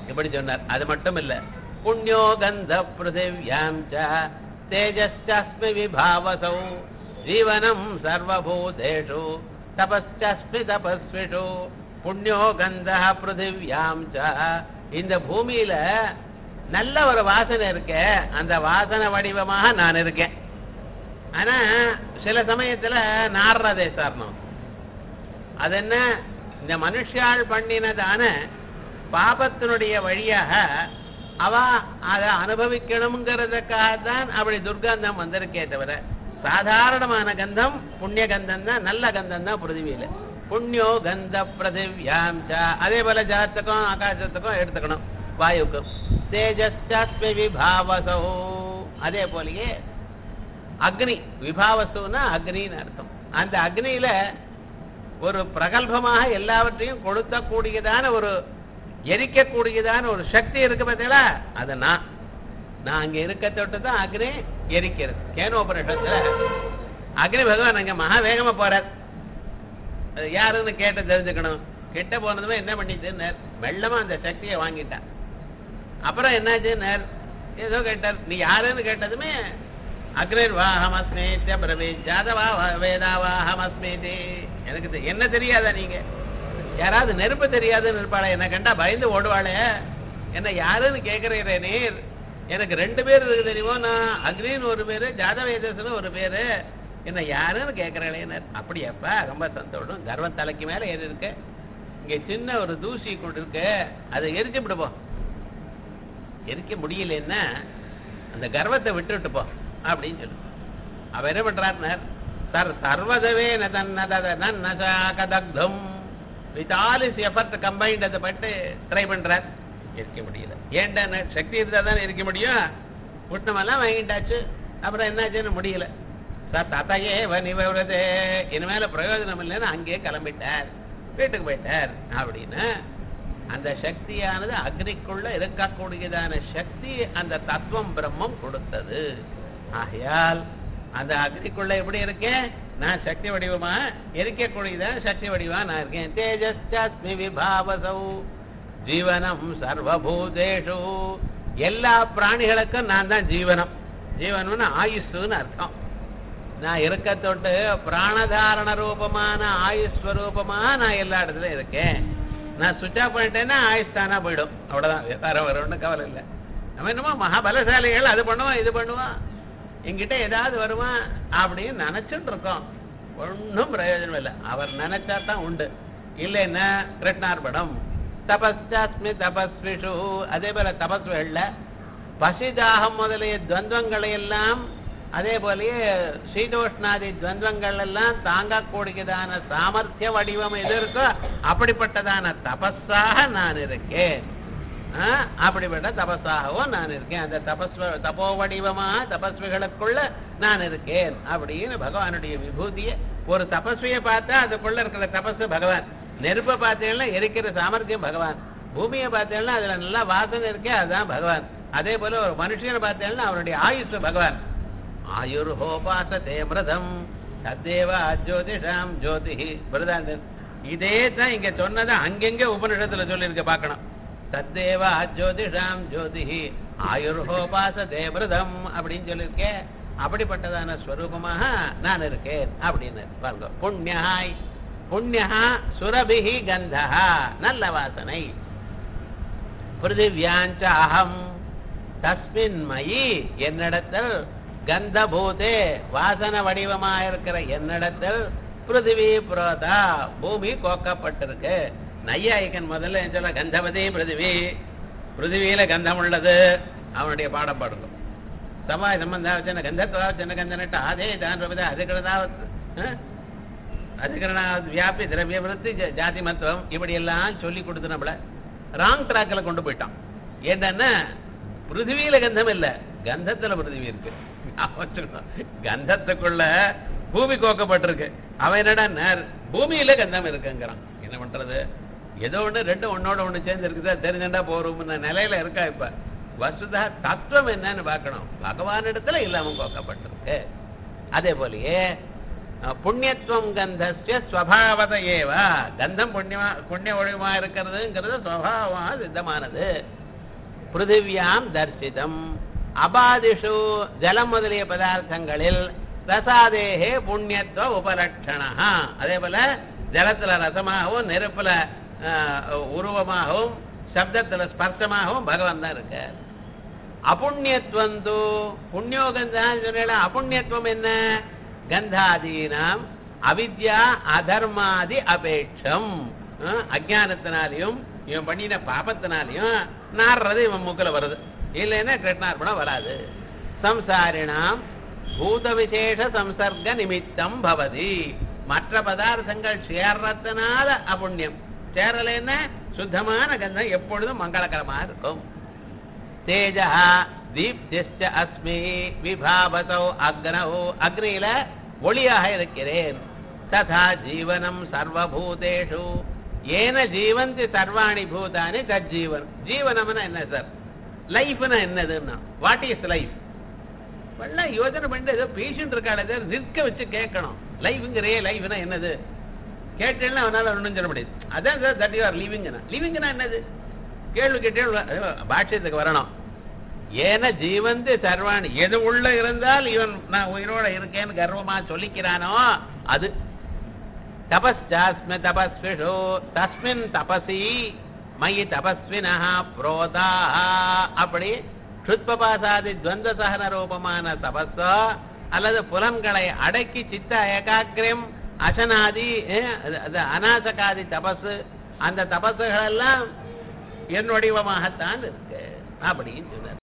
இப்படி சொன்னார் அது மட்டும் இல்ல புண்ணியோ கந்த பிருத்திவியாம் ச தேஜஸ்சாஸ்மி விபாவசௌ ஜீவனம் சர்வபூதேஷு தபஸ்சாஸ்மி தபஸ்விஷு புண்ணியோ கந்த பிருத்திவியாம் ச இந்த பூமியில நல்ல ஒரு வாசனை இருக்க அந்த வாசனை வடிவமாக நான் இருக்கேன் ஆனா சில சமயத்துல நாடுறதே சாரணம் அது என்ன இந்த மனுஷால் பண்ணினதான பாபத்தினுடைய வழியாக அவ அதை அனுபவிக்கணுங்கிறதுக்காக தான் அப்படி துர்கந்தம் வந்திருக்கே தவிர சாதாரணமான கந்தம் புண்ணிய கந்தம் தான் நல்ல கந்தம் தான் பிருத்திவியில புண்ணியோ கந்த பிரதிவியாம் ச அதே போல ஜலத்துக்கும் ஆகாசத்துக்கும் எடுத்துக்கணும் வாயுக்கும் தேஜஸ்டாஸ்மி விபாவசோ அதே போலயே அக்னி விபாவசுன்னா அக்னின்னு அர்த்தம் அந்த அக்னியில ஒரு பிரகல்பமாக எல்லாவற்றையும் கொடுக்கக்கூடியதான ஒரு எரிக்கக்கூடியதான ஒரு சக்தி இருக்கு பார்த்தீங்களா அது நான் நான் அங்க இருக்க தொட்டு தான் அக்னி எரிக்கிறது கேனோபனிஷத்துல அக்னி பகவான் அங்க மகா வேகமா போறார் அது யாருன்னு கேட்டு தெரிஞ்சுக்கணும் கிட்ட போனதுமே என்ன பண்ணிச்சுன்னு வெள்ளமா அந்த சக்தியை வாங்கிட்டான் அப்புறம் என்னாச்சுன்னு ஏதோ கேட்டார் நீ யாருன்னு கேட்டதுமே அக்ரேர் வாஹமஸ்மேத்ய பிரவே ஜாதவா வேதாவாஹமஸ்மேதி எனக்கு தெ- என்ன தெரியாதா நீங்க யாராவது நெருப்பு தெரியாதுன்னு இருப்பாளே என்ன கண்டா பயந்து ஓடுவாளே என்ன யாருன்னு கேட்கிறீரே நீர் எனக்கு ரெண்டு பேர் இருக்கு தெரியுமோ நான் அக்னின்னு ஒரு பேரு ஜாதவேதஸ்னு ஒரு பேரு என்ன யாருன்னு கேட்கிறேன் அப்படியாப்பா ரொம்ப சந்தோஷம் கர்வம் தலைக்கு மேல ஏறி இருக்கு இங்க சின்ன ஒரு தூசி கொண்டு இருக்கு அதை எரிச்சு விடுப்போம் எரிக்க முடியலன்னா அந்த கர்வத்தை விட்டுட்டு போ அப்படின்னு சொல்லு அவ என்ன பண்றாருனார் சர் சர்வதவே நன்னதம் with all his effort combined அதை பட்டு ட்ரை பண்றார் எரிக்க முடியல ஏன்டா ந- சக்தி இருந்தா தானே எரிக்க முடியும் புட்னமெல்லாம் வாங்கிட்டாச்சு அப்புறம் என்னாச்சுன்னு முடியல சார் தத்தையே நிவரதே இனிமேல பிரயோஜனம் இல்லைன்னு அங்கேயே கிளம்பிட்டார் வீட்டுக்கு போயிட்டார் அப்படின்னு அந்த சக்தியானது அக்னிக்குள்ள இருக்கக்கூடியதான சக்தி அந்த தத்துவம் பிரம்மம் கொடுத்தது ஆகையால் அந்த அக்னிக்குள்ள எப்படி இருக்கேன் நான் சக்தி வடிவமா இருக்கக்கூடியதான சக்தி வடிவமா நான் இருக்கேன் தேஜஸ்மி விபாவசௌ ஜீவனம் சர்வபூதேஷு எல்லா பிராணிகளுக்கும் நான் தான் ஜீவனம் ஜீவனம்னு ஆயுஸ்ன்னு அர்த்தம் நான் இருக்க தொட்டு பிராணதாரண ரூபமான ஆயுஷ் ஸ்வரூபமா நான் எல்லா இடத்துலயும் இருக்கேன் நான் சுவிட்ச் ஆஃப் பண்ணிட்டேன்னா ஆயுஷ் தானா போயிடும் அவ்வளவுதான் வேற வேற ஒன்றும் கவலை இல்லை நம்ம என்னமோ மகாபலசாலிகள் அது பண்ணுவான் இது பண்ணுவான் என்கிட்ட ஏதாவது வருவான் அப்படின்னு நினைச்சுட்டு இருக்கோம் ஒன்றும் பிரயோஜனம் இல்லை அவர் நினைச்சா தான் உண்டு இல்லைன்னா கிருஷ்ணார்பணம் தபஸ்தாஸ்மி தபஸ்விஷு அதே போல தபஸ்விகள்ல பசிதாகம் முதலிய துவந்தங்களை எல்லாம் அதே போலயே சீதோஷ்ணாதி துவந்தங்கள் எல்லாம் தாங்கக்கூடியதான சாமர்த்திய வடிவம் எது இருக்கோ அப்படிப்பட்டதான தபஸாக நான் இருக்கேன் ஆ, அப்படிப்பட்ட தபஸாகவும் நான் இருக்கேன் அந்த தபஸ் தபோ வடிவமா தபஸ்விகளுக்குள்ள நான் இருக்கேன் அப்படின்னு பகவானுடைய விபூதியை ஒரு தபஸ்வியை பார்த்தா அதுக்குள்ள இருக்கிற தபஸ் பகவான் நெருப்பை பார்த்தீங்கன்னா எரிக்கிற சாமர்த்தியம் பகவான் பூமியை பார்த்தீங்கன்னா அதுல நல்லா வாசனை இருக்கே அதுதான் பகவான் அதே போல ஒரு மனுஷனை பார்த்தீங்கன்னா அவருடைய ஆயுஷ் பகவான் ஆயுர்ஹோபாசதே மிருதம் தத்தேவ அஜோதிஷாம் ஜோதி பிரதாந்தன் இதே தான் இங்க சொன்னதை அங்கெங்க உபனிஷத்துல சொல்லியிருக்க பார்க்கணும் தத்தேவ அஜோதிஷாம் ஜோதி ஆயுர்ஹோபாசதே மிருதம் அப்படின்னு சொல்லியிருக்கேன் அப்படிப்பட்டதான ஸ்வரூபமாக நான் இருக்கேன் அப்படின்னு பாருங்க புண்ணியாய் புண்ணியா சுரபிஹி கந்தா நல்ல வாசனை பிருத்திவியாஞ்ச அகம் தஸ்மின் மயி என்னிடத்தில் கந்தபூதே வாசன வடிவமா இருக்கிற என்னிடத்தில் பிருத்திவி புரோதா பூமி கோக்கப்பட்டிருக்கு நையாயிக்கன் முதல்ல என்ன சொல்ல கந்தபதி பிருத்திவி பிருத்திவியில கந்தம் உள்ளது அவனுடைய பாடம் பாடுங்க சமாய சம்பந்தாவச்சன கந்தத்வாவச்சன கந்தனட்ட ஆதே தான் ரவிதா அதிகரணாவத் அதிகரணா வியாபி திரவிய விருத்தி ஜ- ஜாதி மத்துவம் இப்படி எல்லாம் சொல்லி கொடுத்து நம்மள ராங் ட்ராக்ல கொண்டு போயிட்டான் என்னன்னா பிருத்திவியில கந்தம் இல்ல கந்தத்துல பிருத்திவி இருக்கு ஞாபகம் வச்சுக்கணும். கந்தத்துக்குள்ள பூமி கோக்கப்பட்டிருக்கு அவன் என்னடா நேர் பூமியில கந்தம் இருக்குங்கிறான் என்ன பண்றது ஏதோ ஒண்ணு ரெண்டும் ஒன்னோட ஒண்ணு சேர்ந்து இருக்குதா தெரிஞ்சண்டா போறோம்னு நிலையில இருக்கா இப்ப வசுதா தத்துவம் என்னன்னு பார்க்கணும் பகவானிடத்துல இல்லாம கோக்கப்பட்டிருக்கு அதே போலயே அஹ், புண்ணியத்துவம் கந்தஸ்ய ஸ்வபாவத ஏவ கந்தம் புண்ணியமா புண்ணிய ஒழிமா இருக்கிறதுங்கிறது ஸ்வபாவமாக சித்தமானது பிருத்திவியாம் தர்சிதம் அபாதிஷு ஜலம் முதலிய பதார்த்தங்களில் ரசாதேகே புண்ணியத்துவ உபலட்சணா அதே போல ஜலத்துல ரசமாகவும் நெருப்புல ஆஹ், உருவமாகவும் சப்தத்துல ஸ்பர்சமாகவும் பகவான் தான் இருக்கார் அபுண்ணியத்துவம் தூ புண்ணியோகந்தான் சொன்ன அபுண்ணியத்துவம் என்ன கந்தாதீனாம் அவித்யா அதர்மாதி அபேட்சம் அஹ், அஜ்ஞானத்தினாலையும் இவன் பண்ணின பாபத்தினாலையும் நாடுறது இவன் மூக்குல வருது இல்லைன்னா கிருஷ்ணார்பணம் வராது சம்சாரிணாம் பூத விசேஷ சம்சர்க நிமித்தம் பவதி மற்ற பதார்த்தங்கள் சேர்றதுனால அபுண்ணியம் சேரலைன்னா சுத்தமான கந்தம் எப்பொழுதும் மங்களகரமா இருக்கும் தேஜா தீப்திஷ்ட அஸ்மி விபாவசோ அக்னோ அக்னியில ஒளியாக இருக்கிறேன் ததா ஜீவனம் சர்வபூதேஷு ஏன ஜீவந்தி சர்வாணி பூதானி தஜ்ஜீவன் ஜீவனம்னா என்ன சார் லைஃப்னா என்னதுன்னா வாட் இஸ் லைஃப் எல்லாம் யோசனை பண்ணிட்டு ஏதோ பேஷண்ட் இருக்காளே சார் நிற்க வச்சு கேட்கணும் லைஃப்ங்கிறே லைஃப்னா என்னது கேட்டேன்னா அவனால ஒன்றும் சொல்ல முடியாது அதான் சார் தட் யூஆர் லிவிங்னா லிவிங்னா என்னது கேள்வி கேட்டே பாஷ்யத்துக்கு வரணும் ஏன ஜீவந்து சர்வாணி எது உள்ள இருந்தால் இவன் நான் உயிரோட இருக்கேன்னு கர்வமா சொல்லிக்கிறானோ அது தபஸ்சாஸ்மி தபஸ்விஷு தஸ்மின் தபசி மயி தபஸ்வினா புரோதா அப்படி க்ஷுத்பபாசாதி துவந்த சகன ரூபமான தபஸோ அல்லது புலன்களை அடக்கி சித்த ஏகாக்கிரம் அசனாதி அஹ், அது- அது அநாசகாதி தபஸ் அந்த தபசுகள் எல்லாம் என் வடிவமாகத்தான் இருக்கு அப்படின்னு சொன்னார்